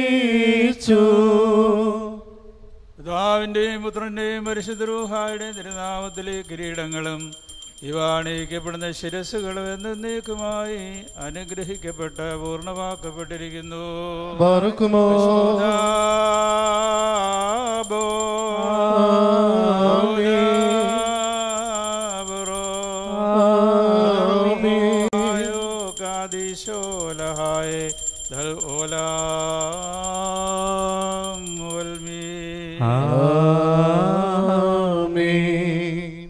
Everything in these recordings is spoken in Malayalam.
പിതാവിന്റെയും പുത്രന്റെയും പരിശുദ്ധരൂഹായുടെയും തിരുനാമത്തിലെ കിരീടങ്ങളും ഇവ അണിയിക്കപ്പെടുന്ന ശിരസ്സുകളും എന്നേക്കുമായി അനുഗ്രഹിക്കപ്പെട്ട പൂർണ്ണമാക്കപ്പെട്ടിരിക്കുന്നു ബാറക്കുമോ ദാബോ, ദാബറോ, ആയോ കാദിശോ ലഹായേ ദൽ ഓലാം വൽമീ. ആമേൻ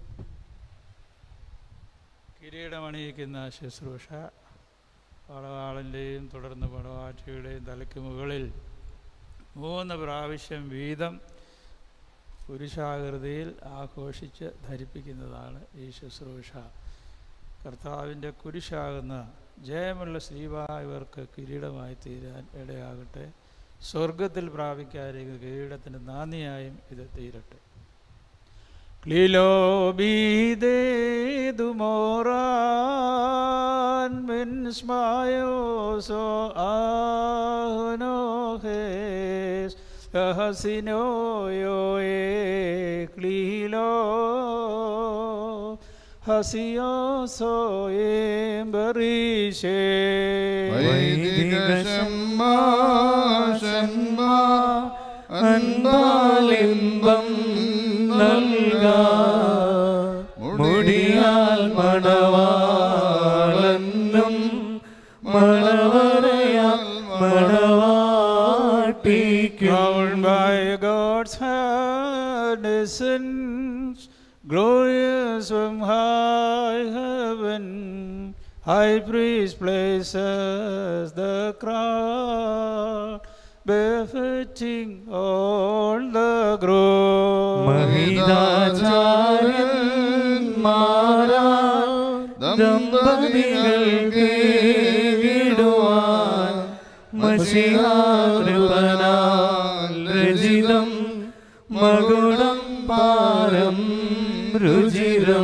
കിരീടമണിയിക്കുന്ന ശുശ്രൂഷ പടവാളിൻ്റെയും തുടർന്ന് പടവാറ്റിയുടെയും തലയ്ക്ക് മുകളിൽ മൂന്ന് പ്രാവശ്യം വീതം പുരുഷാകൃതിയിൽ ആഘോഷിച്ച് ധരിപ്പിക്കുന്നതാണ് ഈ ശുശ്രൂഷ കർത്താവിൻ്റെ കുരിശാകുന്ന ജയമുള്ള ശ്രീവ ഇവർക്ക് കിരീടമായി തീരാൻ ഇടയാകട്ടെ സ്വർഗത്തിൽ പ്രാപിക്കാതിരിക്കുന്ന കിരീടത്തിന് നാന്ദിയായും ഇത് തീരട്ടെ Κλιλομπίδε μεν σμάιος ο αγνώχες Χασινόιο εκλήλω Χασιώσο εμπερίσε വൈദികശന്മാ അൻപാലിംബം നൽകാ മുടിയാൽ മണവാളനും മണവരയാൽ മണവാട്ടിക്കും Crowned by God's hand, essence, glorious from high heaven, high priest places the crown, befitting all the glory. മഹിതാചാര്യന്മാരാ ദമ്പതികൾക്ക് ഇടുവാൻ മഷിഹാകൃപനാൽ രചിതം മകുടം പാരം രുചിരം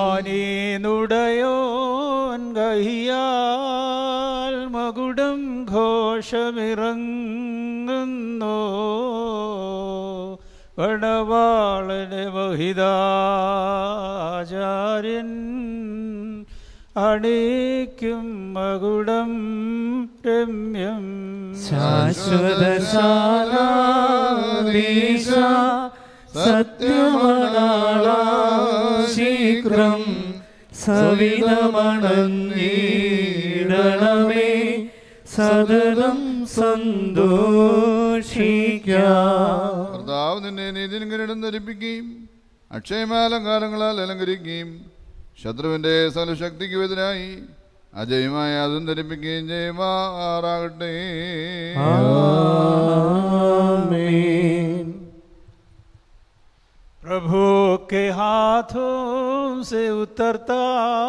ആനീനുടയോൻ കഹിയാൽ മകുടം ഘോഷമിറങ്ങുന്നു വടവാളന് മഹിതാചാര്യൻ അണിക്കും മകുടം രമ്യം ശാശ്വതശാലീശ സത്യമണാള ശീഘ്രം സവിതമണഞ്ഞിടണമേ സതതം സന്തോഷിക്കാം കർത്താവ് നിന്നെ നീതിൻ കിരീടം ധരിപ്പിക്കുകയും അക്ഷയമാലങ്കാലങ്ങളാൽ അലങ്കരിക്കുകയും ശത്രുവിന്റെ സകലശക്തിക്ക് എതിരായി അജയമായ അതും ധരിപ്പിക്കുകയും ചെയ്യുമാറാകട്ടെ ആമേൻ प्रभु के हाथों से उतरता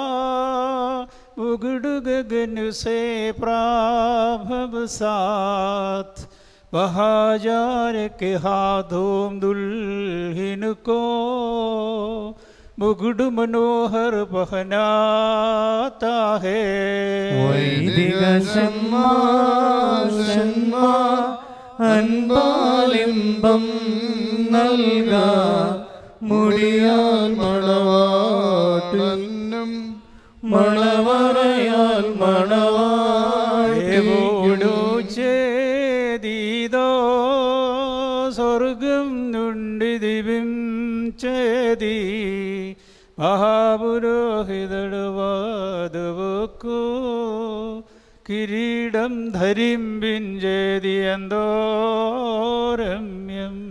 मुगड़ गगन से प्राभव साथ बहाजार के हाथों दुल्हन को मुगड़ मनोहर पहनाता है വൈദിക സമ്മാ അൻപാലിംബം നൽകാ മുടിയാൽ മണവാട്ടൻ ും മണവറയാൽ ദേവോടു മണവാട്ടിക്കും చేదిదో స్వర్గం నుండి దివిం చేది మహాపురోహితుడు వాదువుకు కిరీടം ധരിമ്പിഞ്ചേതി എന്തോ രമ്യം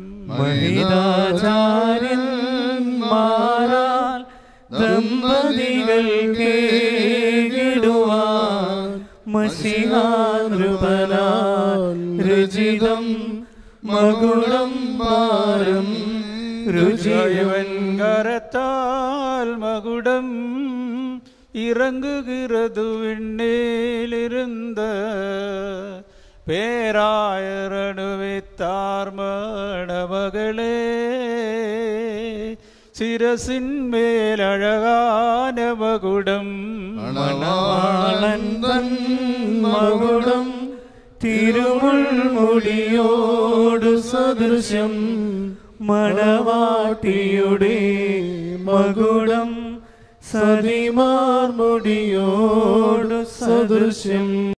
മഹിതാചാര്യന്മാരാൽ ദമ്പതികൾക്ക് ഇടുവാൻ മഷിഹാനൃപനാൽ രചിതം മകുളം പാരം രുചിയവൻ ஜீவன் கரத்தால் மகுடம் இறங்குகிறது விண்ணேலிருந்த பேராயரணுவித்தார் மணமகளே சிரசின்மேலழகான மகுடம் മണവാളൻ തൻ മകുടം തിരുമുൾമുടിയോടു സദൃശം മണവാട്ടിയുടെ മകുടം സതിമാർമുടിയോടു സദൃശ്യം